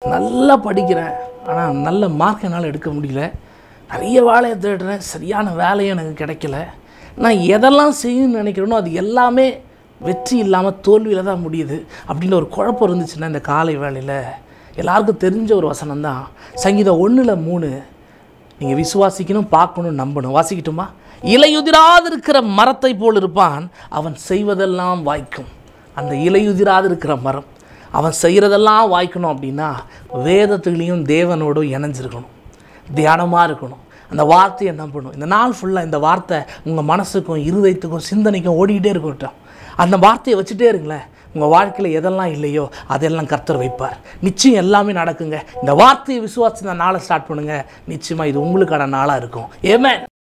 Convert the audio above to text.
நல்லா படிக்கிறேன் ஆனால் நல்ல மார்க் என்னால் எடுக்க முடியல நிறைய வேலையை தேடுறேன் சரியான வேலையும் எனக்கு கிடைக்கல நான் எதெல்லாம் செய்யணும்னு நினைக்கிறேனோ அது எல்லாமே வெற்றி இல்லாமல் தோல்வியில் தான் முடியுது அப்படின்னு ஒரு குழப்பம் இருந்துச்சுன்னா இந்த காலை வேளையில் எல்லாருக்கும் தெரிஞ்ச ஒரு வசனம் தான் சங்கீதம் ஒன்றில் மூணு நீங்கள் விசுவாசிக்கணும் பார்க்கணும் நம்பணும் வாசிக்கட்டுமா இலையுதிராதிருக்கிற மரத்தை போல் இருப்பான் அவன் செய்வதெல்லாம் வாய்க்கும் அந்த இலையுதிராது இருக்கிற மரம் அவன் செய்கிறதெல்லாம் வாய்க்கணும் அப்படின்னா வேதத்துலேயும் தேவனோடும் இணைஞ்சிருக்கணும் தியானமாக இருக்கணும் அந்த வார்த்தையை நம்பணும் இந்த நாள் ஃபுல்லாக இந்த வார்த்தை உங்கள் மனசுக்கும் இருதயத்துக்கும் சிந்தனைக்கும் ஓடிக்கிட்டே இருக்கட்டும் அந்த வார்த்தையை வச்சுட்டே இருங்களேன் உங்கள் வாழ்க்கையில் எதெல்லாம் இல்லையோ அதெல்லாம் கர்த்தர் வைப்பார் நிச்சயம் எல்லாமே நடக்குங்க இந்த வார்த்தையை விசுவாசி இந்த நாளை ஸ்டார்ட் பண்ணுங்கள் நிச்சயமாக இது உங்களுக்கான நாளாக இருக்கும் ஏமே